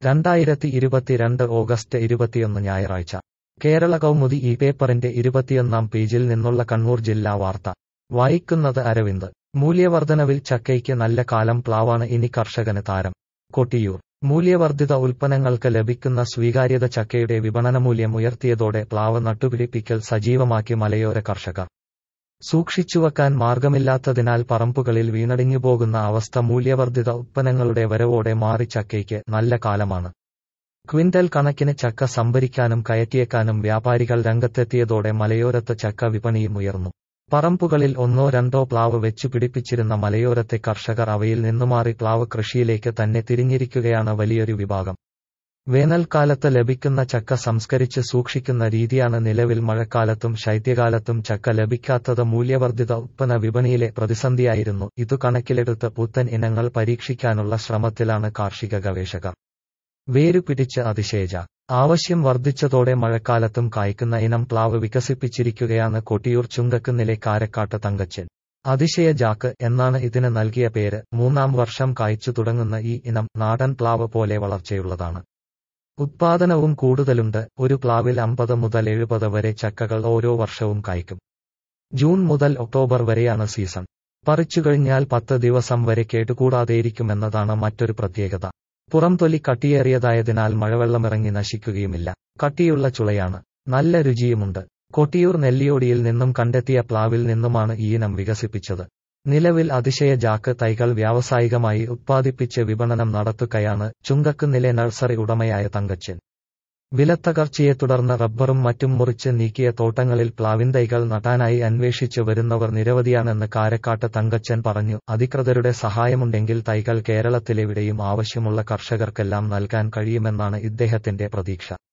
രണ്ടായിരത്തി ഇരുപത്തിരണ്ട് ഓഗസ്റ്റ് ഇരുപത്തിയൊന്ന് ഞായറാഴ്ച കേരള കൗമുദി ഈ പേപ്പറിന്റെ ഇരുപത്തിയൊന്നാം പേജിൽ നിന്നുള്ള കണ്ണൂർ ജില്ലാ വാർത്ത വായിക്കുന്നത് അരവിന്ദ് മൂല്യവർദ്ധനവിൽ ചക്കയ്ക്ക് നല്ല കാലം പ്ലാവാണ് ഇനി കർഷകന് താരം കൊട്ടിയൂർ മൂല്യവർദ്ധിത ഉൽപ്പന്നങ്ങൾക്ക് ലഭിക്കുന്ന സ്വീകാര്യത ചക്കയുടെ വിപണനമൂല്യം ഉയർത്തിയതോടെ പ്ലാവ് നട്ടുപിടിപ്പിക്കൽ സജീവമാക്കി മലയോര കർഷകർ സൂക്ഷിച്ചുവെക്കാൻ മാർഗമില്ലാത്തതിനാൽ പറമ്പുകളിൽ വീണടിഞ്ഞുപോകുന്ന അവസ്ഥ മൂല്യവർദ്ധിത ഉൽപ്പന്നങ്ങളുടെ വരവോടെ മാറി ചക്കയ്ക്ക് നല്ല കാലമാണ് ക്വിന്റൽ കണക്കിന് ചക്ക സംഭരിക്കാനും കയറ്റിയേക്കാനും വ്യാപാരികൾ രംഗത്തെത്തിയതോടെ മലയോരത്ത് ചക്ക വിപണിയും ഉയർന്നു പറമ്പുകളിൽ ഒന്നോ രണ്ടോ പ്ലാവ് വെച്ചു പിടിപ്പിച്ചിരുന്ന മലയോരത്തെ കർഷകർ അവയിൽ നിന്നുമാറി പ്ലാവ് കൃഷിയിലേക്ക് തന്നെ തിരിഞ്ഞിരിക്കുകയാണ് വലിയൊരു വിഭാഗം വേനൽക്കാലത്ത് ലഭിക്കുന്ന ചക്ക സംസ്കരിച്ച് സൂക്ഷിക്കുന്ന രീതിയാണ് നിലവിൽ മഴക്കാലത്തും ശൈത്യകാലത്തും ചക്ക ലഭിക്കാത്തത് മൂല്യവർദ്ധിത ഉൽപ്പന്ന വിപണിയിലെ പ്രതിസന്ധിയായിരുന്നു ഇതു കണക്കിലെടുത്ത് പുത്തൻ ഇനങ്ങൾ പരീക്ഷിക്കാനുള്ള ശ്രമത്തിലാണ് കാർഷിക ഗവേഷകർ വേരുപിടിച്ച് അതിശേജ ആവശ്യം വർദ്ധിച്ചതോടെ മഴക്കാലത്തും കായ്ക്കുന്ന ഇനം പ്ലാവ് വികസിപ്പിച്ചിരിക്കുകയാണ് കൊട്ടിയൂർ ചുങ്കക്കുന്നിലെ കാരക്കാട്ട് തങ്കച്ചൻ അതിശയ ജാക്ക് എന്നാണ് ഇതിന് നൽകിയ പേര് മൂന്നാം വർഷം കായ്ച്ചു തുടങ്ങുന്ന ഈ ഇനം നാടൻ പ്ലാവ് പോലെ വളർച്ചയുള്ളതാണ് ഉത്പാദനവും കൂടുതലുണ്ട് ഒരു പ്ലാവിൽ അമ്പത് മുതൽ എഴുപത് വരെ ചക്കകൾ ഓരോ വർഷവും കായ്ക്കും ജൂൺ മുതൽ ഒക്ടോബർ വരെയാണ് സീസൺ പറിച്ചുകഴിഞ്ഞാൽ പത്ത് ദിവസം വരെ കേട്ടുകൂടാതെയിരിക്കുമെന്നതാണ് മറ്റൊരു പ്രത്യേകത പുറംതൊലി കട്ടിയേറിയതായതിനാൽ മഴവെള്ളമിറങ്ങി നശിക്കുകയുമില്ല കട്ടിയുള്ള ചുളയാണ് നല്ല രുചിയുമുണ്ട് കൊട്ടിയൂർ നെല്ലിയോടിയിൽ നിന്നും കണ്ടെത്തിയ പ്ലാവിൽ നിന്നുമാണ് ഈയിനം വികസിപ്പിച്ചത് നിലവിൽ അതിശയ ജാക്ക് തൈകൾ വ്യാവസായികമായി ഉത്പാദിപ്പിച്ച് വിപണനം നടത്തുകയാണ് ചുങ്കക്കുന്നിലെ നഴ്സറി ഉടമയായ തങ്കച്ചൻ വിലത്തകർച്ചയെ തുടർന്ന് റബ്ബറും മറ്റും മുറിച്ച് നീക്കിയ തോട്ടങ്ങളിൽ പ്ലാവിൻ തൈകൾ നടാനായി അന്വേഷിച്ചു വരുന്നവർ നിരവധിയാണെന്ന് കാരക്കാട്ട് തങ്കച്ചൻ പറഞ്ഞു അധികൃതരുടെ സഹായമുണ്ടെങ്കിൽ തൈകൾ കേരളത്തിലെവിടെയും ആവശ്യമുള്ള കർഷകർക്കെല്ലാം നൽകാൻ കഴിയുമെന്നാണ് ഇദ്ദേഹത്തിന്റെ പ്രതീക്ഷ